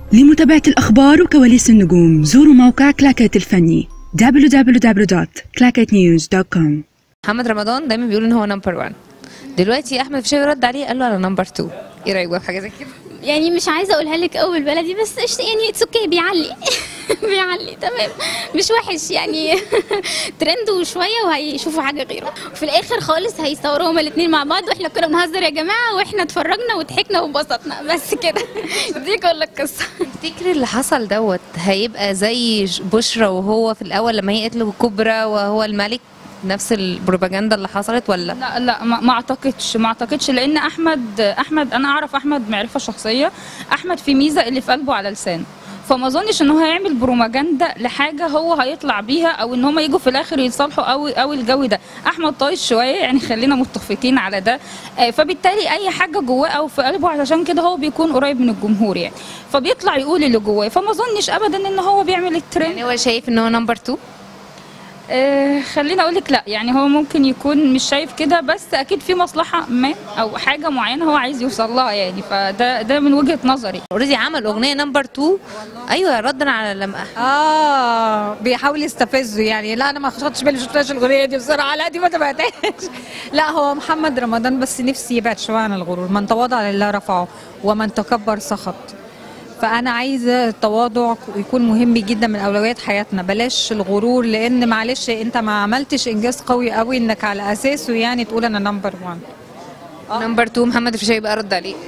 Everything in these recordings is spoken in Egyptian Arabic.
لمتابعة الأخبار وكواليس النجوم زوروا موقع كلاكيت الفني www.clacketnews.com محمد رمضان دايما بيقول ان هو نمبر 1 دلوقتي احمد فيشاوي رد عليه قال له انا نمبر 2 ايه رايك بقى في حاجه زي كده يعني مش عايزه اقولها لك اول بلدي بس قشطة يعني اتس اوكي بيعلي بيعلي تمام مش وحش يعني ترند وشويه وهيشوفوا حاجه غيره وفي الاخر خالص هيصوروا هما الاثنين مع بعض واحنا كنا بنهزر يا جماعه واحنا اتفرجنا وضحكنا وانبسطنا بس كده دي كل القصه تفتكري اللي حصل دوت هيبقى زي بشرى وهو في الاول لما هي قالت له كبرى وهو الملك نفس البروباجندا اللي حصلت ولا لا لا ما, ما اعتقدش ما اعتقدش لان احمد احمد انا اعرف احمد معرفه شخصيه احمد في ميزه اللي في قلبه على لسانه فما اظنش ان هو هيعمل بروباجندا لحاجه هو هيطلع بيها او ان هم يجوا في الاخر يتصالحوا قوي قوي الجو ده احمد طايش شويه يعني خلينا متفقين على ده آه، فبالتالي اي حاجه جواه او في قلبه علشان كده هو بيكون قريب من الجمهور يعني فبيطلع يقول اللي جواه فما اظنش ابدا ان هو بيعمل الترند يعني هو شايف ان هو نمبر 2 آه خليني اقول لك لا يعني هو ممكن يكون مش شايف كده بس اكيد في مصلحه ما او حاجه معينه هو عايز يوصل لها يعني فده ده من وجهه نظري اوريدي عمل اغنيه نمبر 2 ايوه ردا على لما اه بيحاول يستفزه يعني لا انا ما خدتش بالي شفتهاش الاغنيه دي بصراحه لا دي ما تابعتهاش لا هو محمد رمضان بس نفسي يبعد شويه عن الغرور من تواضع لله رفعه ومن تكبر سخط فانا عايزه التواضع يكون مهم جدا من اولويات حياتنا بلاش الغرور لان معلش انت ما عملتش انجاز قوي قوي انك على اساسه يعني تقول انا نمبر 1 نمبر 2 محمد الفيشاوي بقى رد عليه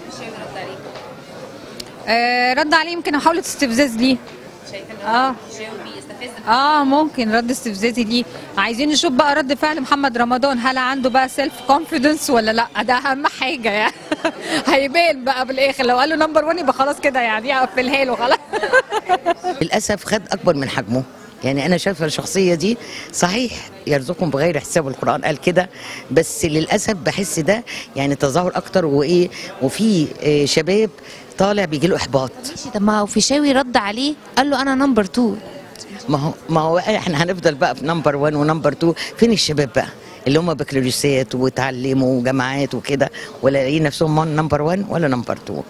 آه رد عليه يمكن محاوله استفزاز ليه اه اه ممكن رد استفزازي ليه عايزين نشوف بقى رد فعل محمد رمضان هل عنده بقى سيلف كونفيدنس ولا لا ده اهم حاجه يعني هيبان بقى بالاخر لو قال له نمبر 1 يبقى خلاص كده يعني اقفلها له خلاص للاسف خد اكبر من حجمه يعني انا شايفه الشخصيه دي صحيح يرزقهم بغير حساب القران قال كده بس للاسف بحس ده يعني تظاهر اكتر وايه وفي آه، شباب طالع بيجي له احباط ماشي طب ما هو فيشاوي رد عليه قال له انا نمبر 2 ما هو ما هو احنا هنفضل بقى في نمبر 1 ونمبر 2 فين الشباب بقى اللي هم بكالوريوسات وتعلموا وجامعات وكده ولا لاقيين نفسهم نمبر 1 ولا نمبر 2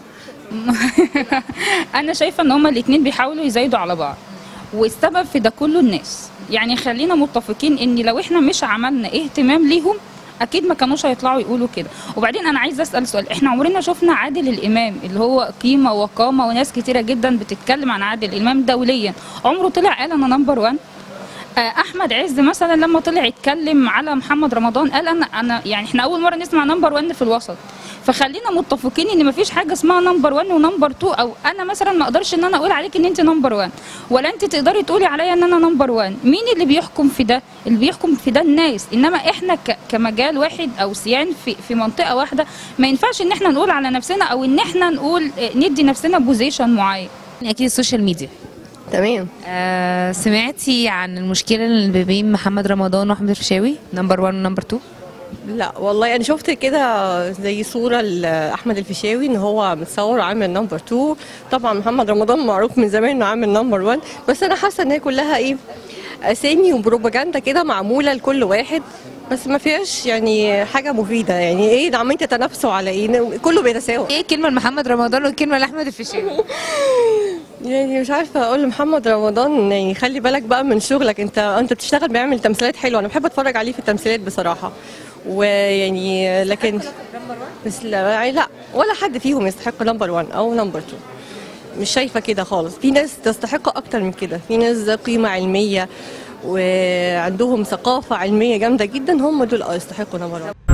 انا شايفه ان هما الاثنين بيحاولوا يزايدوا على بعض والسبب في ده كله الناس يعني خلينا متفقين ان لو احنا مش عملنا اهتمام ليهم اكيد ما كانوش هيطلعوا يقولوا كده وبعدين انا عايزه اسال سؤال احنا عمرنا شفنا عادل الامام اللي هو قيمه وقامه وناس كتيره جدا بتتكلم عن عادل الامام دوليا عمره طلع قال انا نمبر 1 آه، احمد عز مثلا لما طلع يتكلم على محمد رمضان قال انا انا يعني احنا اول مره نسمع نمبر 1 في الوسط فخلينا متفقين ان مفيش حاجه اسمها نمبر 1 ونمبر 2 او انا مثلا ما اقدرش ان انا اقول عليك ان انت نمبر 1 ولا انت تقدري تقولي عليا ان انا نمبر 1 مين اللي بيحكم في ده اللي بيحكم في ده الناس انما احنا ك- كمجال واحد او سيان في في منطقه واحده ما ينفعش ان احنا نقول على نفسنا او ان احنا نقول آه، ندي نفسنا بوزيشن معين اكيد السوشيال ميديا تمام آه سمعتي عن المشكله اللي بين محمد رمضان واحمد الفيشاوي نمبر 1 ونمبر 2 لا والله انا شفت كده زي صوره لاحمد الفيشاوي ان هو متصور عامل نمبر 2 طبعا محمد رمضان معروف من زمان انه عامل نمبر 1 بس انا حاسه ان هي كلها ايه اسامي وبروباجندا كده معموله لكل واحد بس ما فيهاش يعني حاجه مفيده يعني ايه ده عمالين تتنافسوا على ايه كله بيتساوى ايه كلمه لمحمد رمضان وكلمه لاحمد الفيشاوي يعني مش عارفه اقول لمحمد رمضان يعني خلي بالك بقى من شغلك انت انت بتشتغل بيعمل تمثيلات حلوه انا بحب اتفرج عليه في التمثيلات بصراحه ويعني لكن بس لا يعني لا ولا حد فيهم يستحق نمبر 1 او نمبر 2 مش شايفه كده خالص في ناس تستحق اكتر من كده في ناس ذات قيمه علميه وعندهم ثقافه علميه جامده جدا هم دول اه يستحقوا نمبر 1